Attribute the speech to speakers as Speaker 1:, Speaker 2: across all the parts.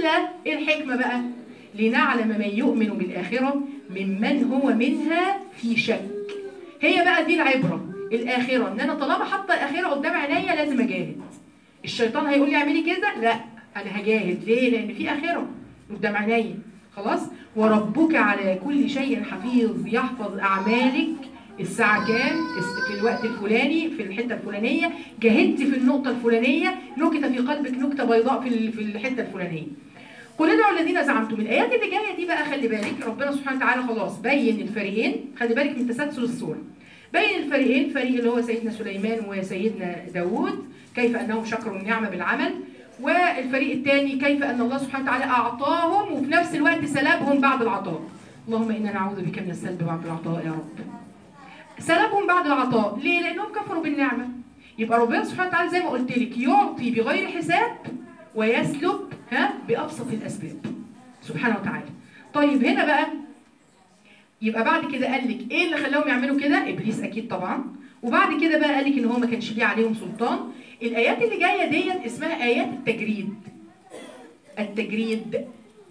Speaker 1: كلا ايه الحكمه بقى لنعلم من يؤمن بالاخره ممن هو منها في شك هي بقى دي العبره الاخره ان انا طالما حاطه الاخره قدام عينيا لازم اجاهد الشيطان هيقول لي اعملي كده لا انا هجاهد ليه لان في اخره قدام عينيا خلاص وربك على كل شيء حفيظ يحفظ اعمالك الساعة كام في الوقت الفلاني في الحتة الفلانية جاهدت في النقطة الفلانية نكت في قلبك نكتة بيضاء في ال- في الحتة الفلانية قل ادعوا الذين زعمتم الآيات اللي جاية دي بقى خلي بالك ربنا سبحانه وتعالى خلاص بين الفريقين خلي بالك من تسلسل الصورة بين الفريقين فريق اللي هو سيدنا سليمان وسيدنا داوود كيف أنهم شكروا النعمة بالعمل والفريق الثاني كيف أن الله سبحانه وتعالى أعطاهم وفي نفس الوقت سلبهم بعد العطاء اللهم إنا نعوذ بك من السلب بعد العطاء يا رب سلبهم بعد العطاء ليه لانهم كفروا بالنعمه يبقى ربنا سبحانه وتعالى زي ما قلت لك يعطي بغير حساب ويسلب ها بابسط الاسباب سبحانه وتعالى طيب هنا بقى يبقى بعد كده قال لك ايه اللي خلاهم يعملوا كده ابليس اكيد طبعا وبعد كده بقى قال لك ان هو ما كانش ليه عليهم سلطان الايات اللي جايه ديت اسمها ايات التجريد التجريد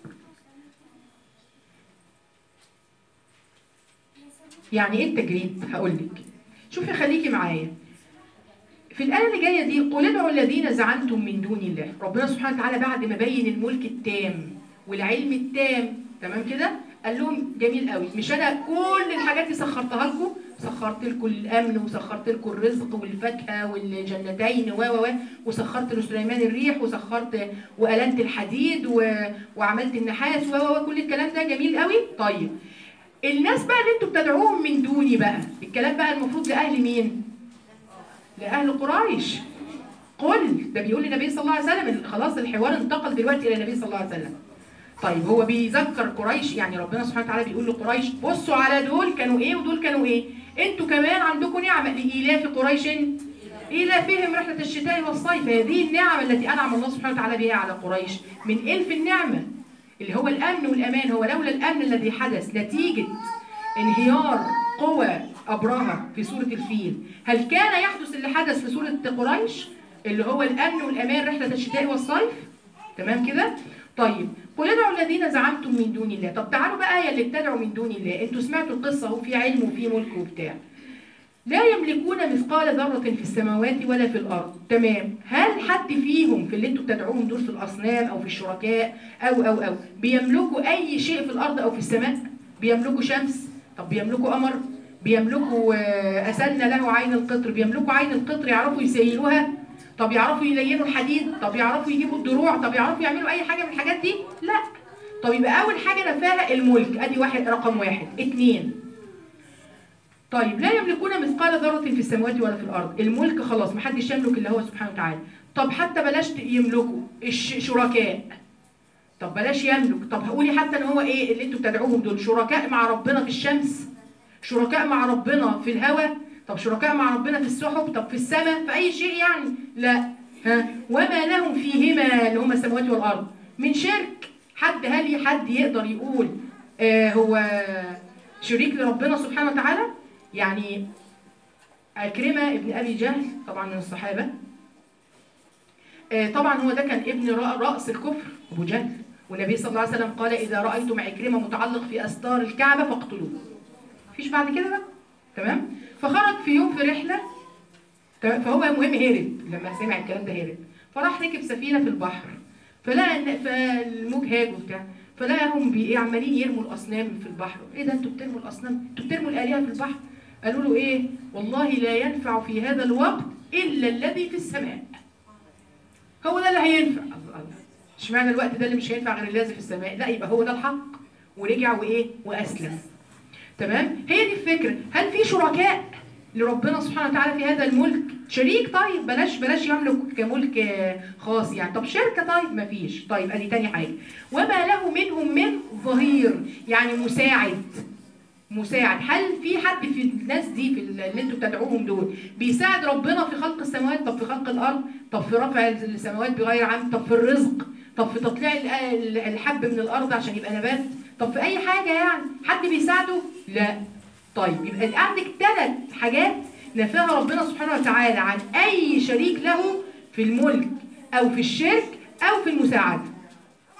Speaker 1: يعني ايه التجريد هقول لك شوفي خليكي معايا في الآية اللي جاية دي قل ادعوا الذين زعمتم من دون الله ربنا سبحانه وتعالى بعد ما بين الملك التام والعلم التام تمام كده قال لهم جميل قوي مش انا كل الحاجات دي سخرتها لكم سخرت لكم الامن وسخرت لكم الرزق والفاكهه والجنتين و و و وسخرت لسليمان الريح وسخرت والنت الحديد و... وعملت النحاس و و و كل الكلام ده جميل قوي طيب الناس بقى اللي انتوا بتدعوهم من دوني بقى الكلام بقى المفروض لاهل مين لاهل قريش قل ده بيقول للنبي صلى الله عليه وسلم خلاص الحوار انتقل دلوقتي الى النبي صلى الله عليه وسلم طيب هو بيذكر قريش يعني ربنا سبحانه وتعالى بيقول لقريش بصوا على دول كانوا ايه ودول كانوا ايه انتوا كمان عندكم نعمه لايلاف قريش ايلافهم رحله الشتاء والصيف هذه النعم التي انعم الله سبحانه وتعالى بها على قريش من الف النعمه اللي هو الامن والامان هو لولا الامن الذي حدث نتيجه انهيار قوى ابرهه في سوره الفيل هل كان يحدث اللي حدث في سوره قريش اللي هو الامن والامان رحله الشتاء والصيف تمام كده طيب قل ادعوا الذين زعمتم من دون الله طب تعالوا بقى يا اللي بتدعوا من دون الله انتوا سمعتوا القصه اهو في علم وفي ملك وبتاع لا يملكون مثقال ذرة في السماوات ولا في الأرض تمام هل حد فيهم في اللي انتوا بتدعوهم دول في الأصنام أو في الشركاء أو أو أو بيملكوا أي شيء في الأرض أو في السماء بيملكوا شمس طب بيملكوا قمر بيملكوا آه، أسلنا له عين القطر بيملكوا عين القطر يعرفوا يسيلوها طب يعرفوا يلينوا الحديد طب يعرفوا يجيبوا الدروع طب يعرفوا يعملوا أي حاجة من الحاجات دي لا طب يبقى أول حاجة نفاها الملك أدي واحد رقم واحد اتنين طيب لا يملكون مثقال ذرة في السماوات ولا في الأرض الملك خلاص محدش يملك إلا هو سبحانه وتعالى طب حتى بلاش يملكوا الشركاء طب بلاش يملك طب قولي حتى ان هو ايه اللي انتوا بتدعوهم دول شركاء مع ربنا في الشمس شركاء مع ربنا في الهواء طب شركاء مع ربنا في السحب طب في السماء في اي شيء يعني لا ها وما لهم فيهما اللي هما السماوات والارض من شرك حد هل حد يقدر يقول آه هو شريك لربنا سبحانه وتعالى يعني أكرمة ابن أبي جهل طبعا من الصحابة آه، طبعا هو ده كان ابن رأ- رأس الكفر أبو جهل والنبي صلى الله عليه وسلم قال إذا رأيتم عكرمة متعلق في أستار الكعبة فاقتلوه مفيش بعد كده بقى تمام فخرج في يوم في رحلة تمام؟ فهو المهم هرب لما سمع الكلام ده هرب فراح ركب سفينة في البحر فلقى إن- فالموج هاج وبتاع فلقاهم بي- إيه عمالين يرموا الأصنام في البحر ايه ده انتوا بترموا الأصنام انتوا بترموا الآلهة في البحر قالوا له ايه والله لا ينفع في هذا الوقت إلا الذي في السماء هو ده اللي هينفع الله الله اشمعنى الوقت ده اللي مش هينفع غير الذي في السماء لا يبقى هو ده الحق ورجع وايه واسلم تمام هي دي الفكره هل في شركاء لربنا سبحانه وتعالى في هذا الملك شريك طيب بلاش بلاش يملك كملك آه، خاص يعني طب شركه طيب ما فيش طيب ادي تاني حاجه وما له منهم من ظهير يعني مساعد مساعد هل في حد في الناس دي في اللي انتوا بتدعوهم دول بيساعد ربنا في خلق السماوات طب في خلق الارض طب في رفع السماوات بغير عام طب في الرزق طب في تطليع ال- ال- الحب من الارض عشان يبقى نبات طب في اي حاجه يعني حد بيساعده لا طيب يبقى عندك ثلاث حاجات نفاها ربنا سبحانه وتعالى عن اي شريك له في الملك او في الشرك او في المساعده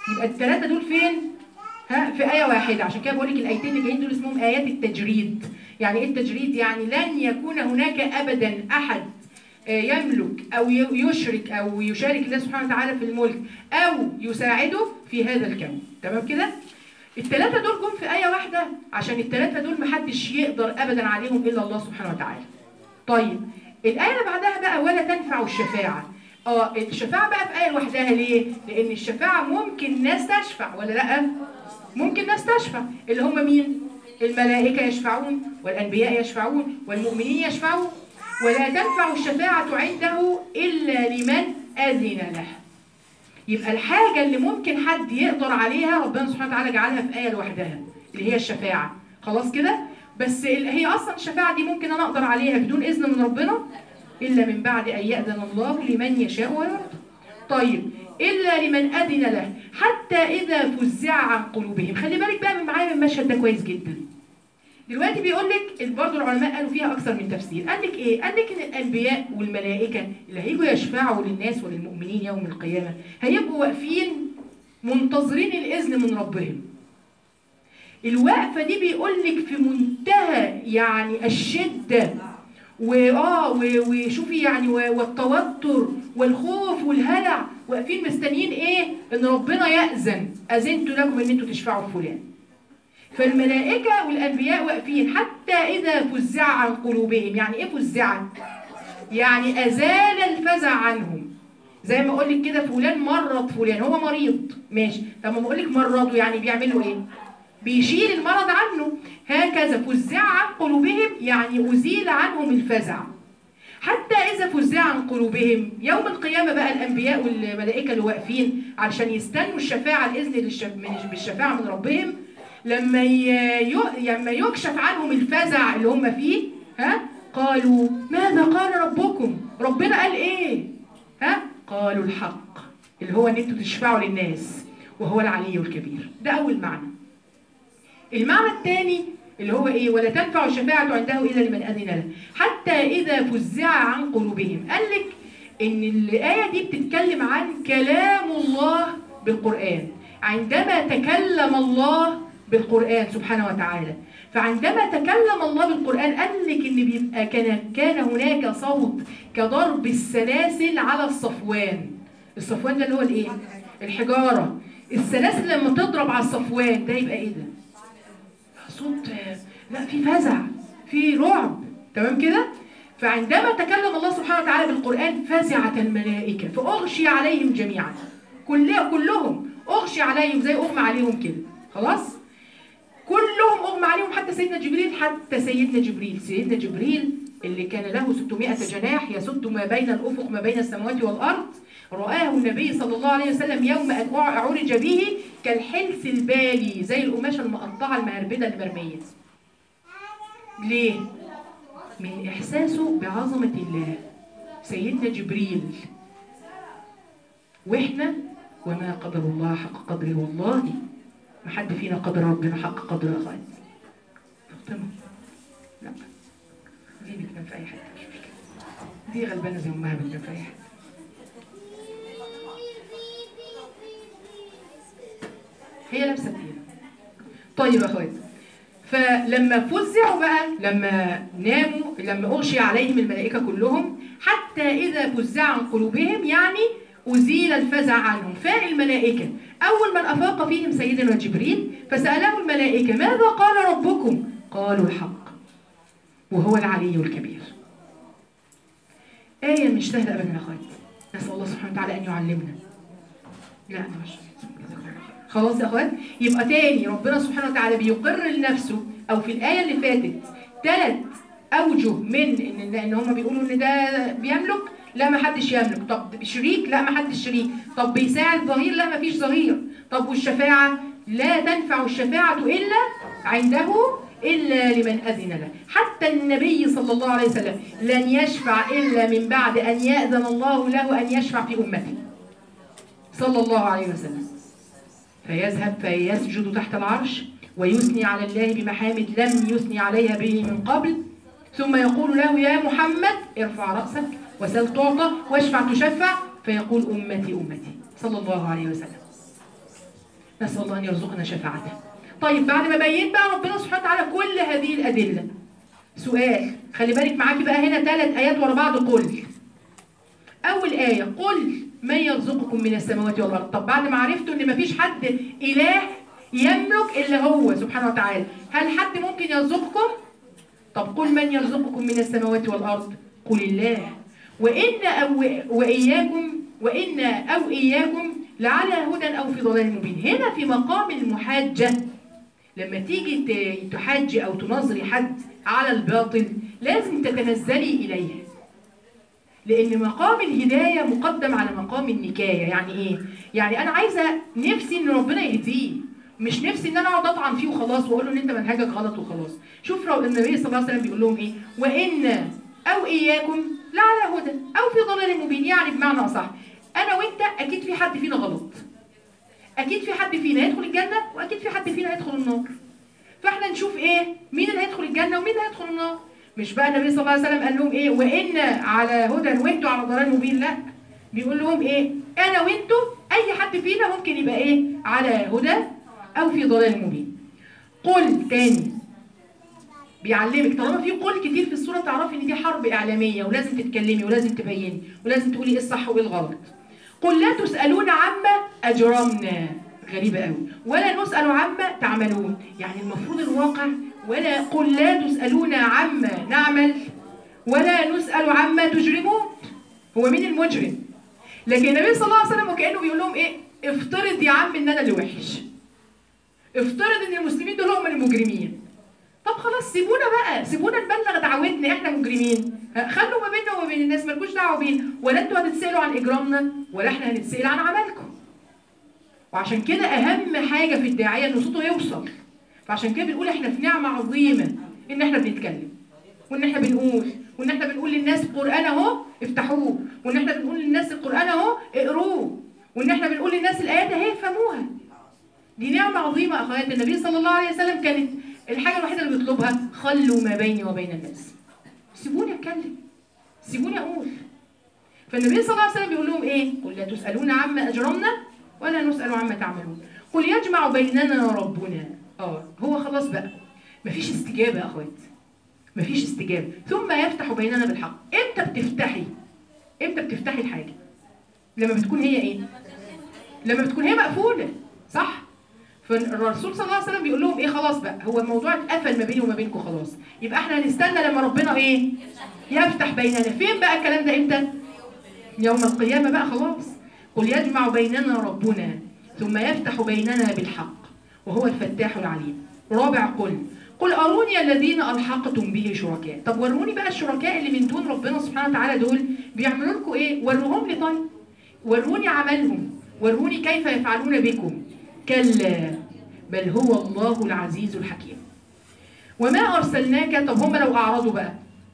Speaker 1: يبقى الثلاثه دول فين ها في آية واحدة عشان كده بقول لك الآيتين اللي جايين دول اسمهم آيات التجريد يعني إيه التجريد يعني لن يكون هناك أبدا أحد آه، يملك أو ي- يشرك أو يشارك الله سبحانه وتعالى في الملك أو يساعده في هذا الكون تمام كده الثلاثة دول جم في آية واحدة عشان الثلاثة دول محدش يقدر أبدا عليهم إلا الله سبحانه وتعالى طيب الآية اللي بعدها بقى ولا تنفع الشفاعة اه الشفاعة بقى في آية لوحدها ليه؟ لأن الشفاعة ممكن ناس تشفع ولا لأ؟ ممكن ناس تشفع اللي هم مين؟ الملائكة يشفعون والأنبياء يشفعون والمؤمنين يشفعون ولا تنفع الشفاعة عنده إلا لمن أذن له يبقى الحاجة اللي ممكن حد يقدر عليها ربنا سبحانه وتعالى جعلها في آية لوحدها اللي هي الشفاعة خلاص كده؟ بس ال- هي أصلا الشفاعة دي ممكن أنا أقدر عليها بدون إذن من ربنا إلا من بعد أن يأذن الله لمن يشاء ويرضى طيب إلا لمن أذن له حتى إذا فزع عن قلوبهم خلي بالك بقى من معايا من المشهد ده كويس جدا دلوقتي بيقول لك برضه العلماء قالوا فيها أكثر من تفسير قال لك إيه؟ قال لك إن الأنبياء والملائكة اللي هيجوا يشفعوا للناس وللمؤمنين يوم القيامة هيبقوا واقفين منتظرين الإذن من ربهم الوقفة دي بيقول لك في منتهى يعني الشدة واه و- وشوفي يعني و- والتوتر والخوف والهلع واقفين مستنيين ايه؟ ان ربنا يأذن اذنت لكم ان انتوا تشفعوا فلان. فالملائكة والانبياء واقفين حتى اذا فزع عن قلوبهم، يعني ايه فزعت؟ يعني ازال الفزع عنهم. زي ما اقول لك كده فلان مرض فلان هو مريض ماشي طب ما بقول لك مرضه يعني بيعملوا ايه؟ بيشيل المرض عنه هكذا فزع عن قلوبهم يعني أزيل عنهم الفزع حتى إذا فزع عن قلوبهم يوم القيامة بقى الأنبياء والملائكة اللي واقفين علشان يستنوا الشفاعة الإذن للشف... من- بالشفاعة من ربهم لما ي... ي... لما يكشف عنهم الفزع اللي هم فيه ها قالوا ماذا قال ربكم ربنا قال إيه ها قالوا الحق اللي هو ان انتوا تشفعوا للناس وهو العلي الكبير ده اول معنى المعنى الثاني اللي هو ايه ولا تنفع الشفاعة عنده الا لمن اذن له حتى اذا فزع عن قلوبهم قال لك ان الايه دي بتتكلم عن كلام الله بالقران عندما تكلم الله بالقران سبحانه وتعالى فعندما تكلم الله بالقران قال لك ان بيبقى كان كان هناك صوت كضرب السلاسل على الصفوان الصفوان ده اللي هو الايه الحجاره السلاسل لما تضرب على الصفوان ده يبقى ايه ده صوت لا في فزع في رعب تمام كده فعندما تكلم الله سبحانه وتعالى بالقرآن فزعت الملائكة فأغشي عليهم جميعا كل كلهم أغشي عليهم زي أغمى عليهم كده خلاص كلهم أغمى عليهم حتى سيدنا جبريل حتى سيدنا جبريل سيدنا جبريل اللي كان له 600 جناح يسد ما بين الأفق ما بين السماوات والأرض رآه النبي صلى الله عليه وسلم يوم أن عرج به كالحلس البالي زي القماشة المقطعة المهربدة المرمية ليه؟ من إحساسه بعظمة الله سيدنا جبريل وإحنا وما قدر الله حق قدره والله ما حد فينا قدر ربنا حق قدره يا خالد فاطمة لا دي بتنام في أي حتة مش مشكلة دي غلبانة زي أمها بتنام في أي حتة هي لابسة كتير طيب يا اخواتي فلما فزعوا بقى لما ناموا لما أغشي عليهم الملائكة كلهم حتى إذا فزع عن قلوبهم يعني أزيل الفزع عنهم فالملائكة أول من أفاق فيهم سيدنا جبريل فسأله الملائكة ماذا قال ربكم قالوا الحق وهو العلي الكبير آية مش سهلة أبدا يا أخواتي نسأل الله سبحانه وتعالى أن يعلمنا لا أنا مش خلاص يا اخوات يبقى تاني ربنا سبحانه وتعالى بيقر لنفسه او في الايه اللي فاتت ثلاث اوجه من ان ان هم بيقولوا ان ده بيملك لا ما حدش يملك طب شريك لا ما حدش شريك طب بيساعد ظهير لا ما فيش ظهير طب والشفاعه لا تنفع الشفاعه الا عنده الا لمن اذن له حتى النبي صلى الله عليه وسلم لن يشفع الا من بعد ان ياذن الله له ان يشفع في امته صلى الله عليه وسلم فيذهب فيسجد تحت العرش ويثني على الله بمحامد لم يثني عليها به من قبل ثم يقول له يا محمد ارفع رأسك وسل تعطى واشفع تشفع فيقول أمتي أمتي صلى الله عليه وسلم نسال الله ان يرزقنا شفاعته طيب بعد ما بين بقى ربنا سبحانه وتعالى كل هذه الادله سؤال خلي بالك معاكي بقى هنا ثلاث ايات ورا بعض قل اول ايه قل من يرزقكم من السماوات والارض طب بعد ما عرفتوا ان مفيش حد اله يملك الا هو سبحانه وتعالى هل حد ممكن يرزقكم طب قل من يرزقكم من السماوات والارض قل الله وان او واياكم وان او اياكم لعلى هدى او في ضلال مبين هنا في مقام المحاجه لما تيجي ت- تحاجي او تنظري حد على الباطل لازم تتنزلي اليه لان مقام الهدايه مقدم على مقام النكايه يعني ايه يعني انا عايزه نفسي ان ربنا يهديه مش نفسي ان انا اقعد اطعن فيه وخلاص واقول له ان انت منهجك غلط وخلاص شوف لو النبي صلى الله عليه وسلم بيقول لهم ايه وان او اياكم لعلى هدى او في ضلال مبين يعني بمعنى اصح انا وانت اكيد في حد فينا غلط اكيد في حد فينا هيدخل الجنه واكيد في حد فينا هيدخل النار فاحنا نشوف ايه مين اللي هيدخل الجنه ومين اللي هيدخل النار مش بقى النبي صلى الله عليه وسلم قال لهم ايه وان على هدى وانتوا على ضلال مبين لا بيقول لهم ايه انا وانتوا اي حد فينا ممكن يبقى ايه على هدى او في ضلال مبين قل تاني بيعلمك طالما في قول كتير في الصوره تعرفي ان دي حرب اعلاميه ولازم تتكلمي ولازم تبيني ولازم تقولي ايه الصح وايه الغلط قل لا تسالون عما اجرمنا غريبه قوي ولا نسال عما تعملون يعني المفروض الواقع ولا قل لا تسالون عما نعمل ولا نسال عما تجرمون هو مين المجرم لكن النبي صلى الله عليه وسلم وكانه بيقول لهم ايه افترض يا عم ان انا اللي وحش افترض ان المسلمين دول هم المجرمين طب خلاص سيبونا بقى سيبونا نبلغ دعوتنا احنا مجرمين ها، خلوا ما بيننا وما بين الناس مالكوش دعوه بينا ولا انتوا هتتسالوا عن اجرامنا ولا احنا هنتسال عن عملكم وعشان كده اهم حاجه في الداعيه ان صوته يوصل فعشان كده بنقول احنا في نعمه عظيمه ان احنا بنتكلم وان احنا بنقول وان احنا بنقول للناس القران اهو افتحوه وان احنا بنقول للناس القران اهو اقروه وان احنا بنقول للناس الايات اهي افهموها دي نعمه عظيمه اخوات النبي صلى الله عليه وسلم كانت الحاجه الوحيده اللي بيطلبها خلوا ما بيني وبين الناس سيبوني اتكلم سيبوني اقول فالنبي صلى الله عليه وسلم بيقول لهم ايه قل لا تسالون عما اجرمنا ولا نسال عما تعملون قل يجمع بيننا ربنا اه هو خلاص بقى مفيش استجابه يا اخوات مفيش استجابه ثم يفتح بيننا بالحق امتى بتفتحي امتى بتفتحي الحاجه لما بتكون هي ايه لما بتكون هي مقفوله صح فالرسول صلى الله عليه وسلم بيقول لهم ايه خلاص بقى هو الموضوع اتقفل ما بيني وما بينكم خلاص يبقى احنا هنستنى لما ربنا ايه يفتح بيننا فين بقى الكلام ده امتى يوم القيامه بقى خلاص قل يجمع بيننا ربنا ثم يفتح بيننا بالحق وهو الفتاح العليم رابع قل قل أروني الذين ألحقتم به شركاء طب وروني بقى الشركاء اللي من دون ربنا سبحانه وتعالى دول بيعملوا لكم ايه وروهم لي طيب وروني عملهم وروني كيف يفعلون بكم كلا بل هو الله العزيز الحكيم وما أرسلناك طب هم لو أعرضوا بقى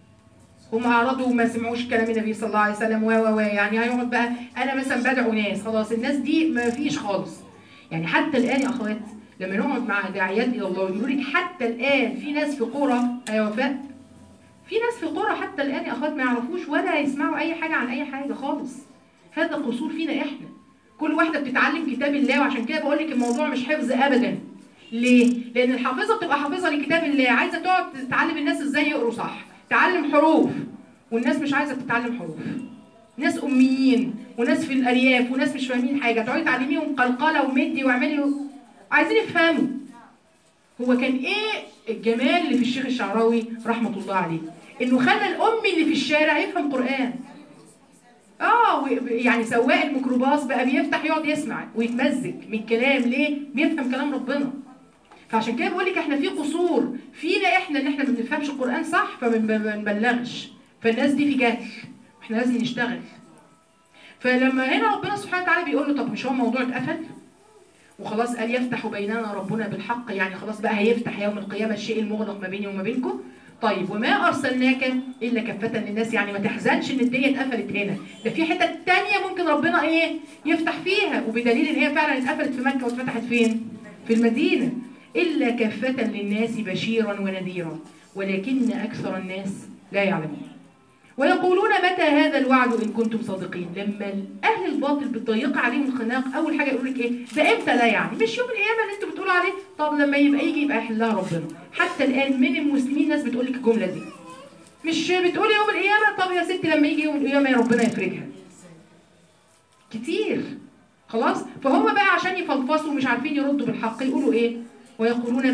Speaker 1: هم أعرضوا وما سمعوش كلام النبي صلى الله عليه وسلم و و و يعني هيقعد بقى أنا مثلا بدعو ناس خلاص الناس دي ما فيش خالص يعني حتى الآن يا أخوات لما نقعد مع داعيات إلى الله يقولوا لك حتى الآن في ناس في قرى يا وفاء في ناس في قرى حتى الآن يا أخوات ما يعرفوش ولا يسمعوا أي حاجة عن أي حاجة خالص هذا قصور فينا إحنا كل واحدة بتتعلم كتاب الله وعشان كده بقول لك الموضوع مش حفظ أبدا ليه؟ لأن الحافظة بتبقى حافظة لكتاب الله عايزة تقعد تعلم الناس إزاي يقروا صح تعلم حروف والناس مش عايزة تتعلم حروف ناس أميين وناس في الأرياف وناس مش فاهمين حاجة تقعدي تعلميهم قلقلة ومدي واعملي عايزين يفهموا هو كان ايه الجمال اللي في الشيخ الشعراوي رحمة الله عليه انه خلى الامي اللي في الشارع يفهم قرآن اه و- يعني سواق الميكروباص بقى بيفتح يقعد يسمع ويتمزج من الكلام ليه بيفهم كلام ربنا فعشان كده بقول لك احنا في قصور فينا احنا ان احنا ما بنفهمش القرآن صح فما بنبلغش فالناس دي في جهل احنا لازم نشتغل فلما هنا ربنا سبحانه وتعالى بيقول له طب مش هو الموضوع اتقفل وخلاص قال يفتح بيننا ربنا بالحق يعني خلاص بقى هيفتح يوم القيامة الشيء المغلق ما بيني وما بينكم طيب وما أرسلناك إلا كفة للناس يعني ما تحزنش إن الدنيا اتقفلت هنا ده في حتة تانية ممكن ربنا إيه يفتح فيها وبدليل إن هي فعلا اتقفلت في مكة واتفتحت فين؟ في المدينة إلا كفة للناس بشيرا ونذيرا ولكن أكثر الناس لا يعلمون ويقولون متى هذا الوعد ان كنتم صادقين لما اهل الباطل بتضيق عليهم الخناق اول حاجه يقول لك ايه ده امتى ده يعني مش يوم القيامه اللي انتوا بتقولوا عليه طب لما يبقى يجي يبقى يحلها ربنا حتى الان من المسلمين ناس بتقول لك الجمله دي مش بتقول يوم القيامه طب يا ستي لما يجي يوم القيامه يا ربنا يفرجها كتير خلاص فهم بقى عشان يفلفصوا مش عارفين يردوا بالحق يقولوا ايه ويقولون